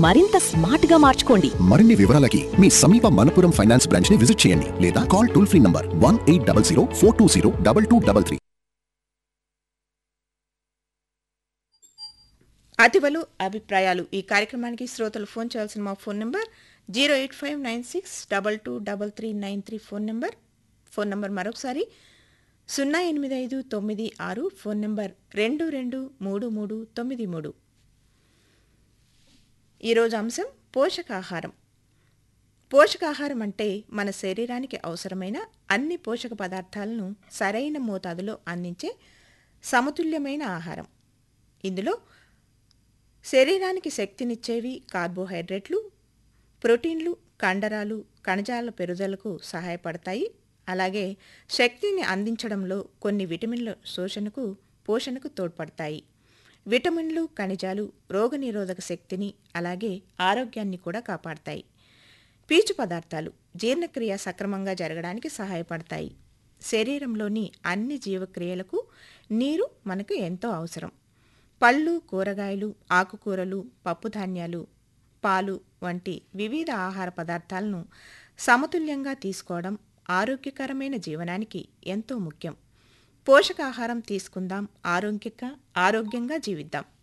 మరింత స్మార్ట్ గా మార్చుకోండి మరిన్ని వివరాలకి మీ సమీప మనపురం ఫైనాన్స్ బ్రాంచ్ ని విజిట్ చేయండి లేదా call toll free number one eight double zero four two zero double two double three అతివలు అభిప్రాయాలు ఈ కార్యక్రమానికి శ్రోతలు ఫోన్ చేయాల్సిన మా phone number zero eight five nine six double two double three nine three phone number phone number మరొకసారి సున్నా ఎనిమిది ఐదు తొమ్మిది ఆరు ఫోన్ నెంబర్ రెండు రెండు మూడు మూడు తొమ్మిది మూడు ఈరోజు అంశం పోషకాహారం పోషకాహారం అంటే మన శరీరానికి అవసరమైన అన్ని పోషక పదార్థాలను సరైన మోతాదులో అందించే సమతుల్యమైన ఆహారం ఇందులో శరీరానికి శక్తినిచ్చేవి కార్బోహైడ్రేట్లు ప్రోటీన్లు కండరాలు కణజాల పెరుగుదలకు సహాయపడతాయి అలాగే శక్తిని అందించడంలో కొన్ని విటమిన్ల శోషణకు పోషణకు తోడ్పడతాయి విటమిన్లు ఖనిజాలు రోగనిరోధక శక్తిని అలాగే ఆరోగ్యాన్ని కూడా కాపాడతాయి పీచు పదార్థాలు జీర్ణక్రియ సక్రమంగా జరగడానికి సహాయపడతాయి శరీరంలోని అన్ని జీవక్రియలకు నీరు మనకు ఎంతో అవసరం పళ్ళు కూరగాయలు ఆకుకూరలు పప్పుధాన్యాలు పాలు వంటి వివిధ ఆహార పదార్థాలను సమతుల్యంగా తీసుకోవడం ఆరోగ్యకరమైన జీవనానికి ఎంతో ముఖ్యం పోషకాహారం తీసుకుందాం ఆరోగ్యక ఆరోగ్యంగా జీవిద్దాం